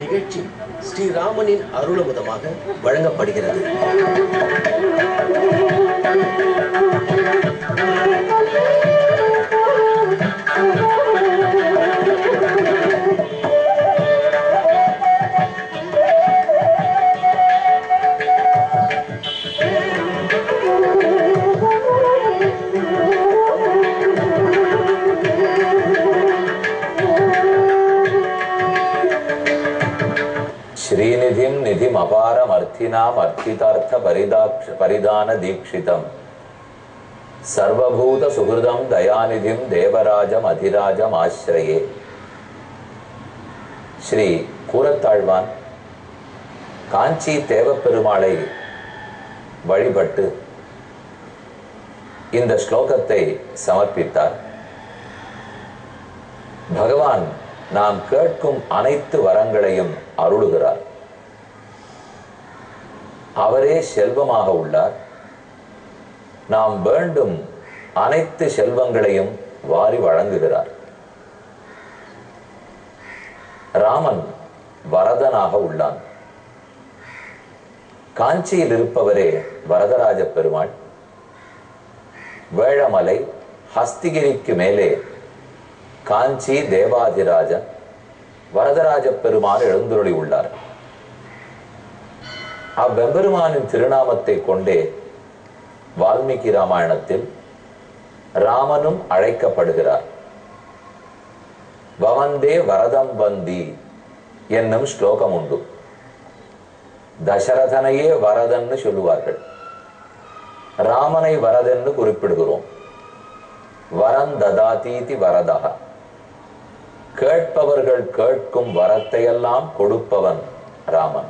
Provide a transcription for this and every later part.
நிகழ்ச்சி ஸ்ரீராமனின் அருளமுதமாக வழங்கப்படுகிறது श्रीनिधिं निधिम् अपारमर्थिनाम् अर्थितार्थ परिदाक्ष परिधान दीक्षितम् सर्वभूत सुहृदं दयानिधिं தேவராஜம் அதிராஜம் ஆசிரயே ஸ்ரீ கூரத்தாழ்வான் காஞ்சி தேவப்பெருமாளை வழிபட்டு இந்த ஸ்லோகத்தை சமர்ப்பித்தார் பகவான் நாம் கேட்கும் அனைத்து வரங்களையும் அருளுகிறார் அவரே செல்வமாக உள்ளார் நாம் வேண்டும் அனைத்து செல்வங்களையும் வாரி வழங்குகிறார் ராமன் வரதனாக உள்ளான் காஞ்சியில் இருப்பவரே வரதராஜ பெருமாள் வேழமலை ஹஸ்திகிரிக்கு மேலே காஞ்சி தேவாதிராஜன் வரதராஜ பெருமான் எழுந்துருளி உள்ளார் அவ்வெம்பெருமானின் திருநாமத்தை கொண்டே வால்மீகி ராமாயணத்தில் ராமனும் அழைக்கப்படுகிறார் பவந்தே வரதம் வந்தி என்னும் ஸ்லோகம் உண்டு தசரதனையே வரதன்னு சொல்லுவார்கள் ராமனை வரதென்னு குறிப்பிடுகிறோம் வரம் ததாதீதி வரதக கேட்பவர்கள் கேட்கும் வரத்தையெல்லாம் கொடுப்பவன் ராமன்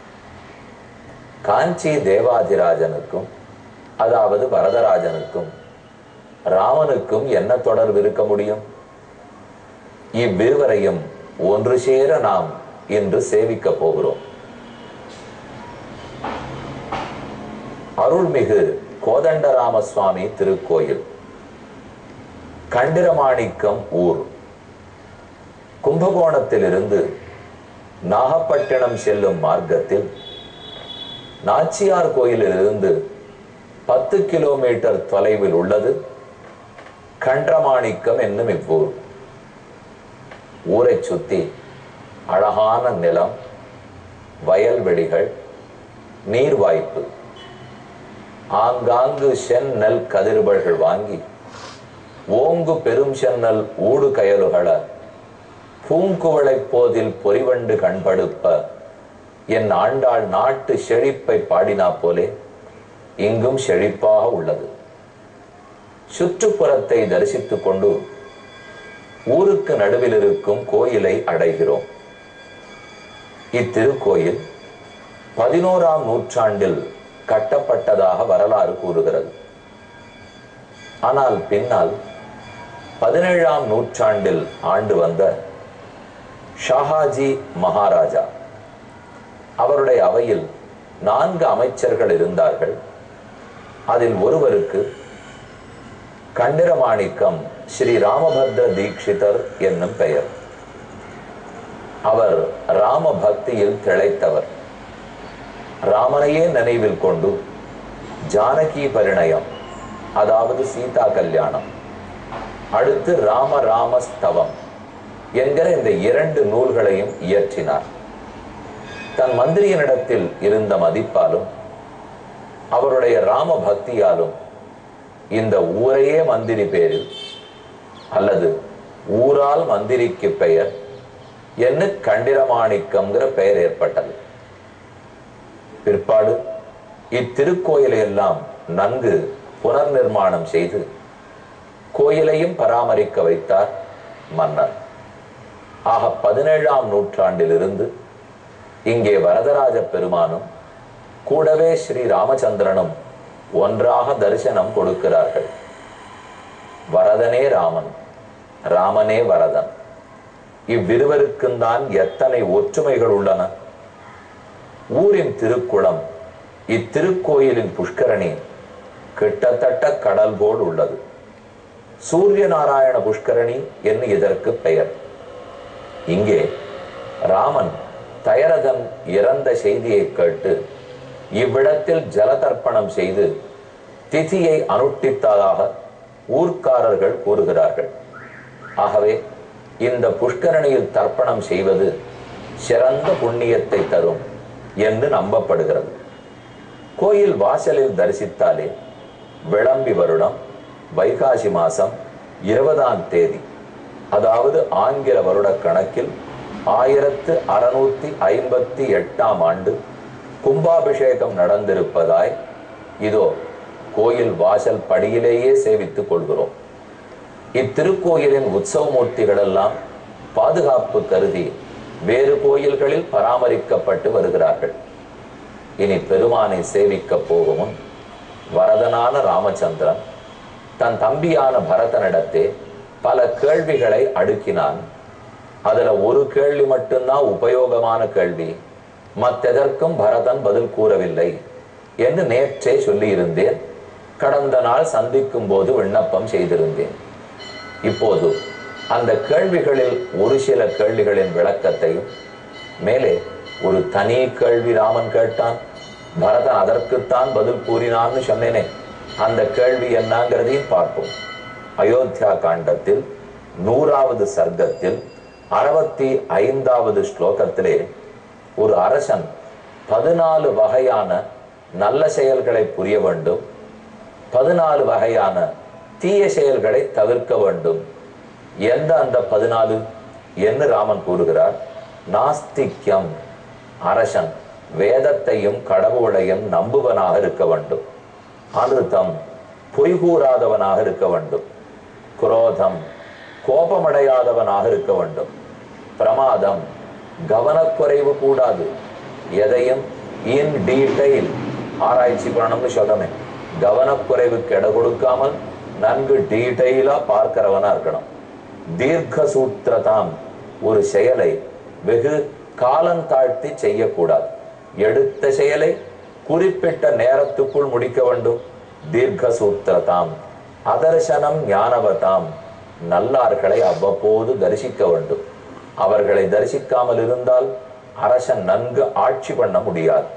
காஞ்சி தேவாதிராஜனுக்கும் அதாவது வரதராஜனுக்கும் ராமனுக்கும் என்ன தொடர்பு இருக்க முடியும் இவ்விருவரையும் ஒன்று சேர நாம் இன்று சேவிக்க போகிறோம் அருள்மிகு கோதண்டராம சுவாமி திருக்கோயில் கண்டிரமாணிக்கம் ஊர் கும்பகோணத்திலிருந்து நாகப்பட்டினம் செல்லும் மார்க்கத்தில் நாச்சியார் கோயிலிலிருந்து பத்து கிலோமீட்டர் தொலைவில் உள்ளது கண்டமாணிக்கம் என்னும் இவ்வூர் ஊரை சுத்தி அழகான நிலம் வயல்வெளிகள் நீர்வாய்ப்பு ஆங்காங்கு செந்நெல் கதிர்வர்கள் வாங்கி ஓங்கு பெரும் சென்னல் ஊடு கயலுகள பூங்குவளைப் போதில் பொறிவண்டு கண்படுப்ப என் ஆண்டாள் நாட்டு செழிப்பை பாடினா போலே இங்கும் செழிப்பாக உள்ளது சுற்றுப்புறத்தை தரிசித்துக் கொண்டு ஊருக்கு நடுவில் இருக்கும் கோயிலை அடைகிறோம் இத்திருக்கோயில் பதினோராம் நூற்றாண்டில் கட்டப்பட்டதாக வரலாறு கூறுகிறது ஆனால் பின்னால் பதினேழாம் நூற்றாண்டில் ஆண்டு வந்த ஷாஹாஜி மகாராஜா அவருடைய அவையில் நான்கு அமைச்சர்கள் இருந்தார்கள் அதில் ஒருவருக்கு கண்டிரமாணிக்கம் ஸ்ரீ ராமபத்ர தீட்சிதர் என்னும் பெயர் அவர் ராம பக்தியில் திளைத்தவர் ராமனையே நினைவில் கொண்டு ஜானகி பரிணயம் அதாவது சீதா கல்யாணம் அடுத்து ராம ராமஸ்தவம் என்கிற இந்த இரண்டு நூல்களையும் இயற்றினார் தன் மந்திரியனிடத்தில் இருந்த மதிப்பாலும் அவருடைய ராம பக்தியாலும் இந்த ஊரையே மந்திரி பேரில் அல்லது ஊரால் மந்திரிக்கு பெயர் என்ன கண்டிரமாணிக்கம்ங்கிற பெயர் ஏற்பட்டது பிற்பாடு இத்திருக்கோயிலை எல்லாம் நன்கு புனர் நிர்மாணம் செய்து கோயிலையும் பராமரிக்க வைத்தார் மன்னர் ஆக பதினேழாம் நூற்றாண்டிலிருந்து இங்கே வரதராஜ பெருமானும் கூடவே ஸ்ரீ ராமச்சந்திரனும் ஒன்றாக தரிசனம் கொடுக்கிறார்கள் வரதனே ராமன் ராமனே வரதன் இவ்விருவருக்கும் தான் எத்தனை ஒற்றுமைகள் உள்ளன ஊரின் திருக்குளம் இத்திருக்கோயிலின் புஷ்கரணி கிட்டத்தட்ட கடல் போல் உள்ளது சூரிய நாராயண புஷ்கரணி என்று இதற்கு பெயர் இங்கே ராமன் தயரதன் இறந்த செய்தியை கேட்டு இவ்விடத்தில் ஜலதர்ப்பணம் செய்து திதியை அனுஷ்டித்ததாக ஊர்க்காரர்கள் கூறுகிறார்கள் ஆகவே இந்த புஷ்கரணியில் தர்ப்பணம் செய்வது சிறந்த புண்ணியத்தை தரும் என்று நம்பப்படுகிறது கோயில் வாசலில் தரிசித்தாலே விளம்பி வருடம் வைகாசி மாசம் இருபதாம் தேதி அதாவது ஆங்கில வருட கணக்கில் ஆயிரத்து அறுநூத்தி ஐம்பத்தி எட்டாம் ஆண்டு கும்பாபிஷேகம் நடந்திருப்பதாய் இதோ கோயில் வாசல் படியிலேயே சேவித்துக் கொள்கிறோம் இத்திருக்கோயிலின் உற்சவ மூர்த்திகள் எல்லாம் பாதுகாப்பு கருதி வேறு கோயில்களில் பராமரிக்கப்பட்டு வருகிறார்கள் இனி பெருமானை சேவிக்க போகும் முன் வரதனான ராமச்சந்திரன் தன் தம்பியான பரதனிடத்தே பல கேள்விகளை அடுக்கினான் அதுல ஒரு கேள்வி மட்டும்தான் உபயோகமான கேள்வி மற்றெதற்கும் பரதன் பதில் கூறவில்லை என்று நேற்றே சொல்லியிருந்தேன் கடந்த நாள் சந்திக்கும் போது விண்ணப்பம் செய்திருந்தேன் இப்போது அந்த கேள்விகளில் ஒரு சில கேள்விகளின் விளக்கத்தையும் மேலே ஒரு தனி கேள்வி ராமன் கேட்டான் பரதன் அதற்குத்தான் பதில் கூறினான்னு சொன்னேனே அந்த கேள்வி என்னங்கிறதையும் பார்ப்போம் அயோத்தியா காண்டத்தில் நூறாவது சர்க்கத்தில் அறுபத்தி ஐந்தாவது ஸ்லோகத்திலே ஒரு அரசன் பதினாலு வகையான நல்ல செயல்களை புரிய வேண்டும் பதினாலு வகையான தீய செயல்களை தவிர்க்க வேண்டும் எந்த அந்த பதினாலு என்று ராமன் கூறுகிறார் நாஸ்திக்யம் அரசன் வேதத்தையும் கடவுளையும் நம்புவனாக இருக்க வேண்டும் அனுத்தம் பொய் கூறாதவனாக இருக்க வேண்டும் குரோதம் கோபமடையாதவனாக இருக்க வேண்டும் பிரமாதம் கவனக்குறைவு கூடாது எதையும் இன் டீடைல் ஆராய்ச்சி பண்ணணும்னு சொல்றமே கவனக்குறைவுக்கு இட கொடுக்காமல் நன்கு டீடைலா பார்க்கிறவனா இருக்கணும் தீர்க்க சூத்திரதாம் ஒரு செயலை வெகு காலம் தாழ்த்தி செய்யக்கூடாது எடுத்த செயலை குறிப்பிட்ட நேரத்துக்குள் முடிக்க வேண்டும் தீர்க்க சூத்திரதாம் அதர்சனம் ஞானவதாம் நல்லார்களை அவ்வப்போது தரிசிக்க வேண்டும் அவர்களை தரிசிக்காமல் இருந்தால் அரசன் நன்கு ஆட்சி பண்ண முடியாது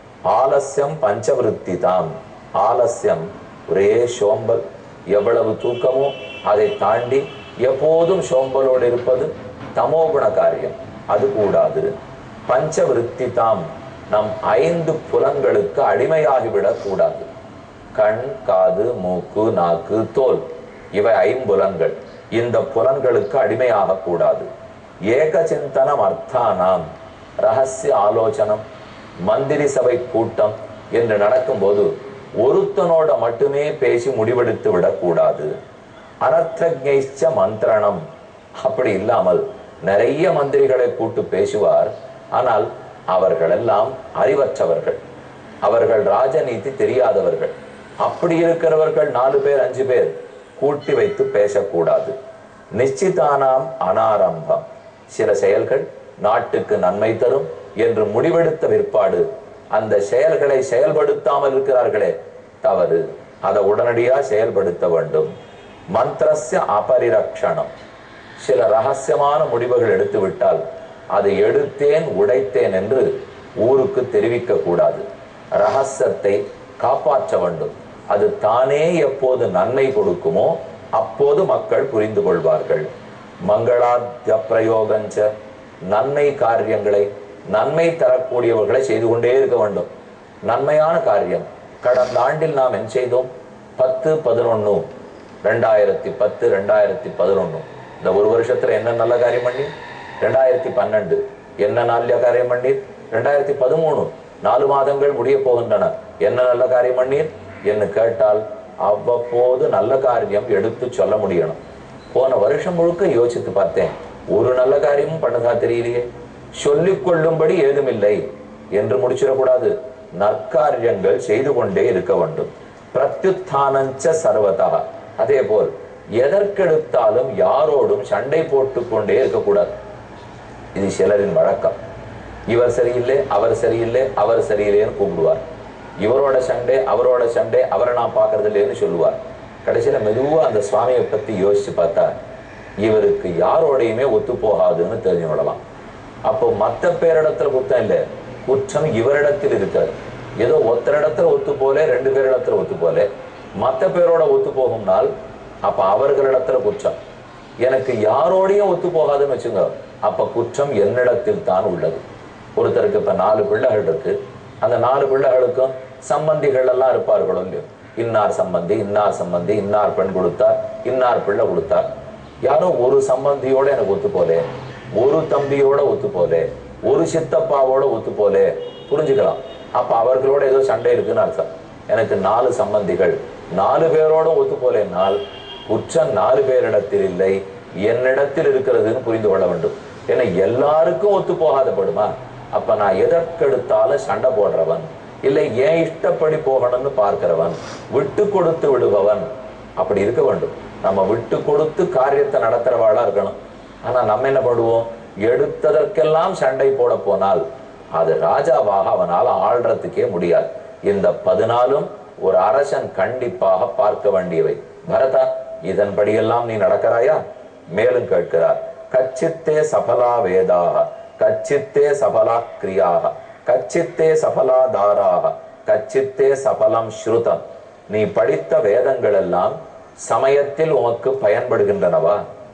ஆலசியம் பஞ்சவிருத்தி தாம் ஆலசியம் ஒரே சோம்பல் எவ்வளவு தூக்கமோ அதை தாண்டி எப்போதும் சோம்பலோடு இருப்பது தமோகுண காரியம் அது கூடாது பஞ்சவிருத்தி தாம் நம் ஐந்து புலன்களுக்கு அடிமையாகிவிடக் கூடாது கண் காது மூக்கு நாக்கு தோல் இவை ஐம்புலன்கள் இந்த புலன்களுக்கு அடிமையாக கூடாது ஏக சிந்தனம் அர்த்தானாம் ரகசிய ஆலோசனம் மந்திரி சபை கூட்டம் என்று நடக்கும்போது ஒருத்தனோட மட்டுமே பேசி முடிவெடுத்து விடக்கூடாது அனர்த்தஜைச்ச மந்திரணம் அப்படி இல்லாமல் நிறைய மந்திரிகளை கூட்டு பேசுவார் ஆனால் அவர்கள் எல்லாம் அறிவற்றவர்கள் அவர்கள் ராஜநீதி தெரியாதவர்கள் அப்படி இருக்கிறவர்கள் நாலு பேர் அஞ்சு பேர் கூட்டி வைத்து பேசக்கூடாது நிச்சிதானாம் அனாரம்பம் சில செயல்கள் நாட்டுக்கு நன்மை தரும் என்று முடிவெடுத்த பிற்பாடு அந்த செயல்களை செயல்படுத்தாமல் இருக்கிறார்களே தவறு அதை உடனடியா செயல்படுத்த வேண்டும் மந்திரஸ்ய அபரிரக்ஷணம் சில ரகசியமான முடிவுகள் எடுத்து விட்டால் அதை எடுத்தேன் உடைத்தேன் என்று ஊருக்கு தெரிவிக்க கூடாது ரகசியத்தை காப்பாற்ற வேண்டும் அது தானே எப்போது நன்மை கொடுக்குமோ அப்போது மக்கள் புரிந்து கொள்வார்கள் மங்களாத்ய பிரயோகஞ்ச நன்மை காரியங்களை நன்மை தரக்கூடியவர்களை செய்து கொண்டே இருக்க வேண்டும் நன்மையான காரியம் கடந்த ஆண்டில் நாம் என்ன செய்தோம் பத்து பதினொன்னு ரெண்டாயிரத்தி பத்து ரெண்டாயிரத்தி பதினொன்னு இந்த ஒரு வருஷத்துல என்ன நல்ல காரியம் பண்ணி ரெண்டாயிரத்தி பன்னெண்டு என்ன நல்ல காரியம் பண்ணீர் ரெண்டாயிரத்தி பதிமூணு நாலு மாதங்கள் முடிய போகின்றன என்ன நல்ல காரியம் பண்ணீர் என்று கேட்டால் அவ்வப்போது நல்ல காரியம் எடுத்து சொல்ல முடியணும் போன வருஷம் முழுக்க யோசித்து பார்த்தேன் ஒரு நல்ல காரியமும் பண்ணதா தெரியலையே சொல்லிக் கொள்ளும்படி ஏதுமில்லை என்று முடிச்சிடக்கூடாது நற்காரியங்கள் செய்து கொண்டே இருக்க வேண்டும் பிரத்யுத்தானஞ்ச சர்வதா அதே போல் எதற்கெடுத்தாலும் யாரோடும் சண்டை போட்டுக் கொண்டே இருக்கக்கூடாது இது சிலரின் வழக்கம் இவர் சரியில்லை அவர் சரியில்லை அவர் சரியில்லைன்னு கூப்பிடுவார் இவரோட சண்டை அவரோட சண்டை அவரை நான் பார்க்கறது இல்லைன்னு சொல்லுவார் கடைசியில மெதுவா அந்த சுவாமியை பத்தி யோசிச்சு பார்த்தா இவருக்கு யாரோடையுமே ஒத்து போகாதுன்னு தெரிஞ்சு விடலாம் அப்போ மத்த பேரிடத்துல குத்தம் இல்லை குற்றம் இவரிடத்தில் இருக்காது ஏதோ ஒருத்தரிடத்துல ஒத்து போல ரெண்டு பேரிடத்துல ஒத்து போல மத்த பேரோட ஒத்து போகும்னால் அப்ப அவர்களிடத்துல குற்றம் எனக்கு யாரோடையும் ஒத்து போகாதுன்னு வச்சுங்க அப்ப குற்றம் என்னிடத்தில் தான் உள்ளது ஒருத்தருக்கு இப்ப நாலு பிள்ளைகள் இருக்கு அந்த நாலு பிள்ளைகளுக்கும் சம்பந்திகள் எல்லாம் இருப்பார்களோ இல்லையோ இன்னார் சம்பந்தி இன்னார் சம்பந்தி இன்னார் பெண் கொடுத்தார் இன்னார் பிள்ளை கொடுத்தார் யாரோ ஒரு சம்பந்தியோட எனக்கு ஒத்து போலே ஒரு தம்பியோட ஒத்து போலே ஒரு சித்தப்பாவோட ஒத்து போலே புரிஞ்சுக்கலாம் அப்ப அவர்களோட ஏதோ சண்டை இருக்குன்னு அர்த்தம் எனக்கு நாலு சம்பந்திகள் நாலு பேரோட ஒத்து போலேனால் குற்றம் நாலு பேரிடத்தில் இல்லை என்னிடத்தில் இருக்கிறதுன்னு புரிந்து கொள்ள வேண்டும் ஏன்னா எல்லாருக்கும் ஒத்து போகாத படுமா அப்ப நான் எதற்கெடுத்தாலும் சண்டை போடுறவன் இல்லை ஏன் இஷ்டப்படி போகணும்னு பார்க்கிறவன் விட்டு கொடுத்து விடுபவன் அப்படி இருக்க வேண்டும் நம்ம விட்டு கொடுத்து காரியத்தை நடத்துறவாளா இருக்கணும் ஆனா நம்ம என்ன பண்ணுவோம் எடுத்ததற்கெல்லாம் சண்டை போட போனால் அது ராஜாவாக அவனால் ஆள்றதுக்கே முடியாது இந்த பதினாலும் ஒரு அரசன் கண்டிப்பாக பார்க்க வேண்டியவை பரதா இதன்படியெல்லாம் நீ நடக்கிறாயா மேலும் கேட்கிறார் கச்சித்தே சபலா வேதாக கச்சித்தே சபலா கிரியாக கச்சித்தே சபலா தாராக கச்சித்தே சபலம் ஸ்ருதம் நீ படித்த வேதங்கள் எல்லாம் சமயத்தில் உமக்கு பயன்படுகின்றனவா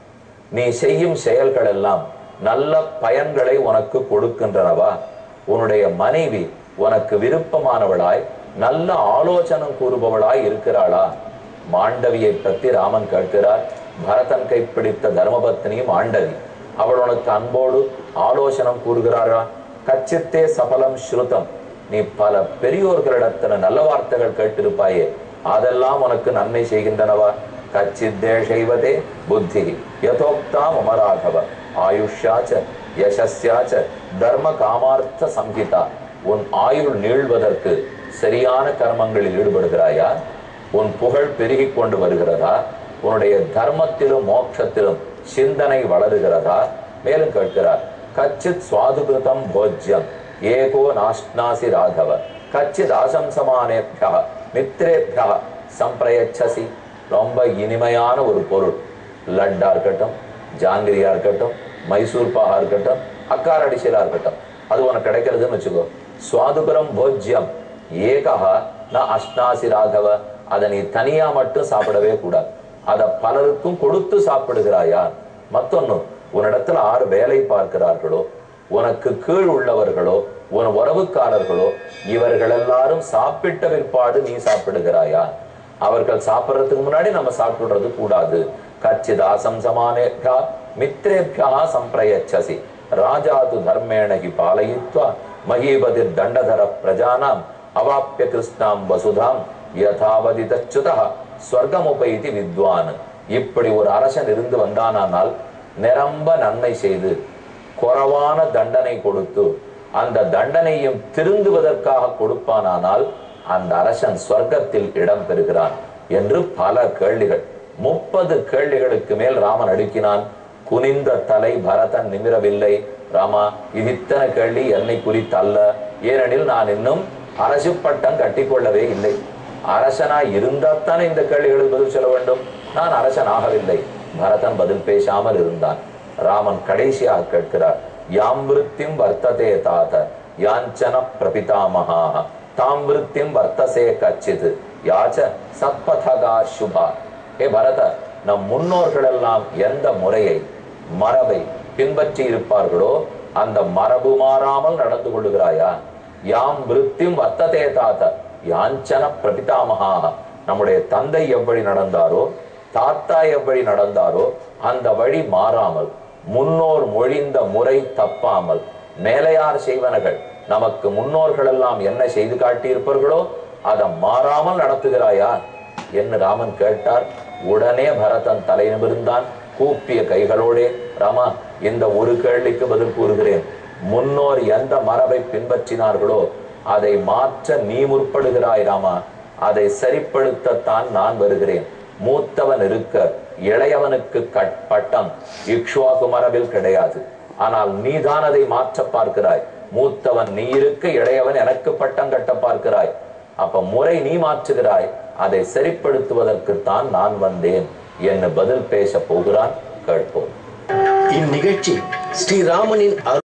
நீ செய்யும் செயல்கள் எல்லாம் நல்ல பயன்களை உனக்கு கொடுக்கின்றனவா உன்னுடைய மனைவி உனக்கு விருப்பமானவளாய் நல்ல ஆலோசனம் கூறுபவளாய் இருக்கிறாளா மாண்டவியை பற்றி ராமன் கேட்கிறார் பரதன் கைப்பிடித்த தர்மபத்னி மாண்டவி அவள் உனக்கு அன்போடு ஆலோசனம் கூறுகிறாரா கச்சித்தே சபலம் ஸ்ருதம் நீ பல பெரியோர்களிடத்துல நல்ல வார்த்தைகள் கேட்டிருப்பாயே அதெல்லாம் உனக்கு நன்மை செய்கின்றனவா கச்சித்தேஷைவதே புத்தி யதோக்தாம் அமராகவ ஆயுஷ்யாச்ச யசஸ்யாச்ச தர்ம காமார்த்த சம்ஹிதா உன் ஆயுள் நீள்வதற்கு சரியான கர்மங்களில் ஈடுபடுகிறாயா உன் புகழ் பெருகிக் கொண்டு வருகிறதா உன்னுடைய தர்மத்திலும் மோட்சத்திலும் சிந்தனை வளருகிறதா மேலும் கேட்கிறார் கச்சித் சுவாதுகிருதம் போஜ்யம் ஏகோ நாஷ்னாசி ராகவ கச்சித் ஆசம்சமானேபியா மித்ரேபியா சம்பிரயச்சசி ரொம்ப இனிமையான ஒரு பொருள் லட்டா இருக்கட்டும் ஜாங்கிரியா இருக்கட்டும் மைசூர் பாகா இருக்கட்டும் அக்கார் அடிசலா இருக்கட்டும் அது உனக்கு கிடைக்கிறதுன்னு வச்சுக்கோ சுவாதுபுரம் போஜ்யம் ஏகா ந அஷ்டாசி ராகவ அதை நீ தனியா மட்டும் சாப்பிடவே கூடாது அதை பலருக்கும் கொடுத்து சாப்பிடுகிறாயா மத்தொன்னு உன்னிடத்துல ஆறு வேலை பார்க்கிறார்களோ உனக்கு கீழ் உள்ளவர்களோ உன் உறவுக்காரர்களோ இவர்கள் எல்லாரும் சாப்பிட்ட பிற்பாடு நீ சாப்பிடுகிறாயா அவர்கள் சாப்பிடுறதுக்கு முன்னாடி நம்ம சாப்பிடுறது கூடாது கச்சிதாசம் சமானேபியா மித்ரேபியா சம்பிரயச்சசி ராஜா து தர்மேண ஹி பாலயித்வா மகீபதிர் தண்டதர பிரஜானாம் அவாப்பிய கிருஷ்ணாம் வசுதாம் யதாவதிதச்சுதா ஸ்வர்கமுபைதி வித்வான் இப்படி ஒரு அரசன் இருந்து வந்தானால் நிரம்ப நன்மை செய்து குறைவான தண்டனை கொடுத்து அந்த தண்டனையும் திருந்துவதற்காக கொடுப்பானானால் அந்த அரசன் சொர்க்கத்தில் இடம் பெறுகிறான் என்று பல கேள்விகள் முப்பது கேள்விகளுக்கு மேல் ராமன் அடுக்கினான் குனிந்த தலை பரதன் நிமிரவில்லை ராமா இது இத்தனை கேள்வி என்னை குறித்து அல்ல ஏனெனில் நான் இன்னும் அரசு பட்டம் கட்டிக்கொள்ளவே இல்லை அரசனாய் இருந்தாத்தானே இந்த கேள்விகளுக்கு பதில் சொல்ல வேண்டும் நான் அரசன் ஆகவில்லை பரதன் பதில் பேசாமல் இருந்தான் ராமன் கடைசியாக கேட்கிறார் யாம் விருத்திம் வர்த்ததே தாத யாஞ்சன பிரபிதாமகா தாம் விருத்திம் வர்த்தசே கச்சித் யாச்ச சத்பதகா சுபா ஏ பரத நம் முன்னோர்கள் எல்லாம் எந்த முறையை மரபை பின்பற்றி இருப்பார்களோ அந்த மரபு மாறாமல் நடந்து கொள்ளுகிறாயா யாம் விருத்திம் வர்த்ததே தாத்த யாஞ்சன பிரபிதாமகா நம்முடைய தந்தை எப்படி நடந்தாரோ தாத்தா எப்படி நடந்தாரோ அந்த வழி மாறாமல் முன்னோர் மொழிந்த முறை தப்பாமல் மேலையார் செய்வனகள் நமக்கு முன்னோர்கள் எல்லாம் என்ன செய்து காட்டியிருப்பார்களோ அதை மாறாமல் நடத்துகிறாயா என்று ராமன் கேட்டார் உடனே பரதன் தலை நிமிர்ந்தான் கூப்பிய கைகளோடே ராமா இந்த ஒரு கேள்விக்கு பதில் கூறுகிறேன் முன்னோர் எந்த மரபை பின்பற்றினார்களோ அதை மாற்ற நீ முற்படுகிறாய் ராமா அதை சரிப்படுத்தத்தான் நான் வருகிறேன் மூத்தவன் இருக்க இளையவனுக்கு கட் பட்டம் இக்ஷ்வாகு மரபில் கிடையாது ஆனால் நீதான் அதை மாற்ற பார்க்கிறாய் மூத்தவன் நீ இருக்க இளையவன் எனக்கு பட்டம் கட்ட பார்க்கிறாய் அப்ப முறை நீ மாற்றுகிறாய் அதை சரிப்படுத்துவதற்குத்தான் நான் வந்தேன் என்று பதில் பேச போகிறான் கேட்போம் இந்நிகழ்ச்சி ஸ்ரீராமனின் அருள்